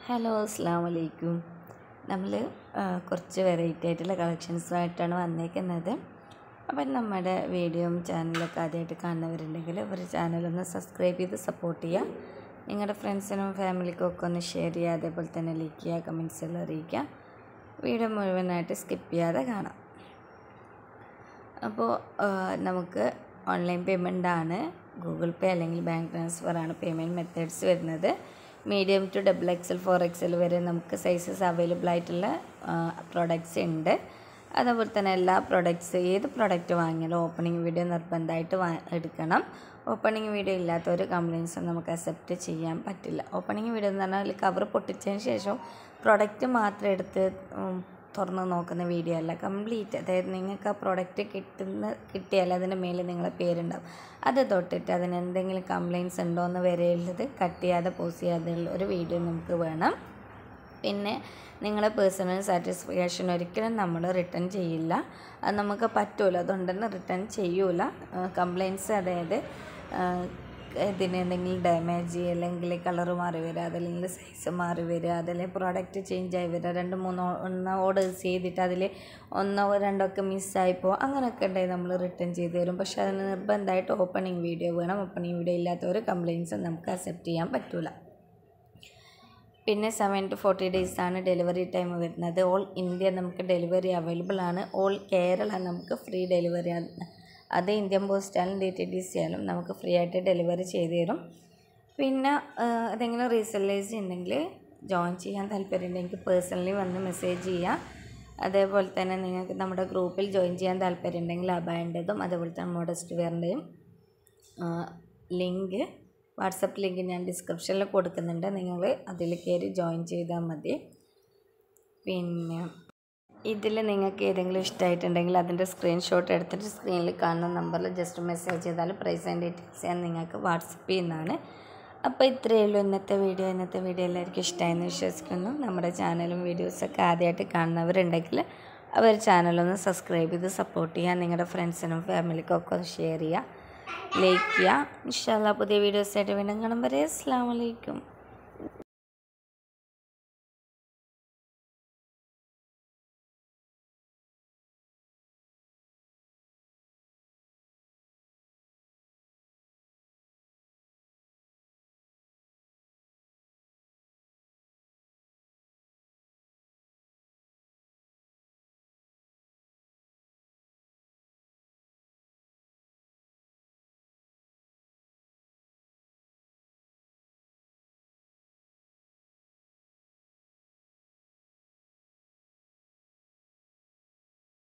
hello അസ്സാം വലൈക്കും നമ്മൾ കുറച്ച് വെറൈറ്റി ആയിട്ടുള്ള കളക്ഷൻസുമായിട്ടാണ് വന്നേക്കുന്നത് അപ്പം നമ്മുടെ വീഡിയോയും ചാനലൊക്കെ ആദ്യമായിട്ട് കാണുന്നവരുണ്ടെങ്കിൽ ഒരു ചാനലൊന്ന് സബ്സ്ക്രൈബ് ചെയ്ത് സപ്പോർട്ട് ചെയ്യുക നിങ്ങളുടെ ഫ്രണ്ട്സിനും ഫാമിലിക്കും ഒക്കെ ഒന്ന് ഷെയർ ചെയ്യുക അതേപോലെ തന്നെ ലൈക്ക് ചെയ്യുക കമൻസ് എല്ലാം അറിയിക്കുക വീഡിയോ മുഴുവനായിട്ട് സ്കിപ്പ് ചെയ്യാതെ കാണാം അപ്പോൾ നമുക്ക് ഓൺലൈൻ പേയ്മെൻ്റ് ആണ് ഗൂഗിൾ പേ അല്ലെങ്കിൽ ബാങ്ക് ട്രാൻസ്ഫർ ആണ് പേയ്മെൻറ്റ് മെത്തേഡ്സ് വരുന്നത് medium to double XL four XL വരെ നമുക്ക് സൈസസ് അവൈലബിൾ ആയിട്ടുള്ള പ്രോഡക്റ്റ്സ് ഉണ്ട് അതേപോലെ തന്നെ എല്ലാ പ്രോഡക്റ്റ്സ് ഏത് പ്രോഡക്റ്റ് വാങ്ങിയാലും ഓപ്പണിംഗ് വീഡിയോ നിർബന്ധമായിട്ട് വാ എടുക്കണം ഓപ്പണിംഗ് വീഡിയോ ഇല്ലാത്ത ഒരു കംപ്ലയിൻസും നമുക്ക് അക്സെപ്റ്റ് ചെയ്യാൻ പറ്റില്ല ഓപ്പണിംഗ് വീഡിയോ എന്ന് പറഞ്ഞാൽ കവർ പൊട്ടിച്ചതിന് ശേഷം പ്രോഡക്റ്റ് മാത്രം എടുത്ത് തുറന്ന് നോക്കുന്ന വീഡിയോ അല്ല കംപ്ലീറ്റ് അതായത് നിങ്ങൾക്ക് ആ പ്രോഡക്റ്റ് കിട്ടുന്ന കിട്ടിയാൽ അതിൻ്റെ മേലെ നിങ്ങളെ പേരുണ്ടാവും അത് തൊട്ടിട്ട് അതിന് എന്തെങ്കിലും കംപ്ലയിൻസ് ഉണ്ടോ എന്ന് വരെയുള്ളത് കട്ട് ചെയ്യാതെ പോസ്റ്റ് ചെയ്യാതെയുള്ള ഒരു വീഡിയോ നമുക്ക് വേണം പിന്നെ നിങ്ങളെ പേഴ്സണൽ സാറ്റിസ്ഫാക്ഷൻ ഒരിക്കലും നമ്മൾ റിട്ടേൺ ചെയ്യില്ല അത് നമുക്ക് പറ്റൂല അതുകൊണ്ട് തന്നെ റിട്ടേൺ ചെയ്യൂല കംപ്ലയിൻസ് അതായത് ഇതിന് എന്തെങ്കിലും ഡാമേജ് അല്ലെങ്കിൽ കളർ മാറി വരിക അതല്ലെങ്കിൽ സൈസ് മാറി വരിക അതല്ലെങ്കിൽ പ്രോഡക്റ്റ് ചേഞ്ച് ആയി വരിക രണ്ട് മൂന്നോ ഒന്ന് ഓർഡേഴ്സ് ചെയ്തിട്ട് അതിൽ ഒന്നോ രണ്ടോ ഒക്കെ മിസ്സായിപ്പോൾ അങ്ങനെയൊക്കെ ഉണ്ടെങ്കിൽ നമ്മൾ റിട്ടേൺ ചെയ്ത് തരും പക്ഷേ അതിന് നിർബന്ധമായിട്ട് ഓപ്പണിംഗ് വീഡിയോ വേണം ഓപ്പണിംഗ് വീഡിയോ ഇല്ലാത്ത ഒരു കംപ്ലയിൻസും നമുക്ക് അക്സെപ്റ്റ് ചെയ്യാൻ പറ്റില്ല പിന്നെ സെവൻ ടു ഫോർട്ടി ഡേയ്സ് ആണ് ഡെലിവറി ടൈം വരുന്നത് ഓൾ ഇന്ത്യ നമുക്ക് ഡെലിവറി അവൈലബിൾ ആണ് ഓൾ കേരള നമുക്ക് ഫ്രീ ഡെലിവറി ആണ് അത് ഇന്ത്യൻ പോസ്റ്റായാലും ഡി ടി ഡി സി ആയാലും നമുക്ക് ഫ്രീ ആയിട്ട് ഡെലിവറി ചെയ്ത് തരും പിന്നെ അതെങ്കിലും റീസെല്ലേഴ്സ് ഉണ്ടെങ്കിൽ ജോയിൻ ചെയ്യാൻ താല്പര്യമുണ്ടെങ്കിൽ പേഴ്സണലി വന്ന് മെസ്സേജ് ചെയ്യുക അതേപോലെ തന്നെ നിങ്ങൾക്ക് നമ്മുടെ ഗ്രൂപ്പിൽ ജോയിൻ ചെയ്യാൻ താല്പര്യമുണ്ടെങ്കിൽ അബായൻ്റെതും അതേപോലെ തന്നെ മോഡസ്റ്റ് വെയറിൻ്റെയും ലിങ്ക് വാട്സപ്പ് ലിങ്ക് ഞാൻ ഡിസ്ക്രിപ്ഷനിൽ കൊടുക്കുന്നുണ്ട് നിങ്ങൾ അതിൽ കയറി ജോയിൻ ചെയ്താൽ മതി പിന്നെ ഇതിൽ നിങ്ങൾക്ക് ഏതെങ്കിലും ഇഷ്ടമായിട്ടുണ്ടെങ്കിൽ അതിൻ്റെ സ്ക്രീൻഷോട്ട് എടുത്തിട്ട് സ്ക്രീനിൽ കാണുന്ന നമ്പറിൽ ജസ്റ്റ് മെസ്സേജ് ചെയ്താൽ പ്രൈസ് ആൻഡ് ഡീറ്റെയിൽസ് ഞാൻ നിങ്ങൾക്ക് വാട്സപ്പ് ചെയ്യുന്നതാണ് അപ്പോൾ ഇത്രയേ ഉള്ളൂ ഇന്നത്തെ വീഡിയോ ഇന്നത്തെ വീഡിയോ എല്ലാവർക്കും ഇഷ്ടമായെന്ന് വിശ്വസിക്കുന്നു നമ്മുടെ ചാനലും വീഡിയോസൊക്കെ ആദ്യമായിട്ട് കാണുന്നവരുണ്ടെങ്കിൽ അവർ ചാനലൊന്ന് സബ്സ്ക്രൈബ് ചെയ്ത് സപ്പോർട്ട് ചെയ്യുക നിങ്ങളുടെ ഫ്രണ്ട്സിനും ഫാമിലിക്കും ഒക്കെ ഒന്ന് ഷെയർ ചെയ്യുക ലൈക്ക് ചെയ്യുക ഇൻഷാല്ല പുതിയ വീഡിയോസായിട്ട് വീണ്ടും കാണുമ്പോൾ അസ്സാം വലൈക്കും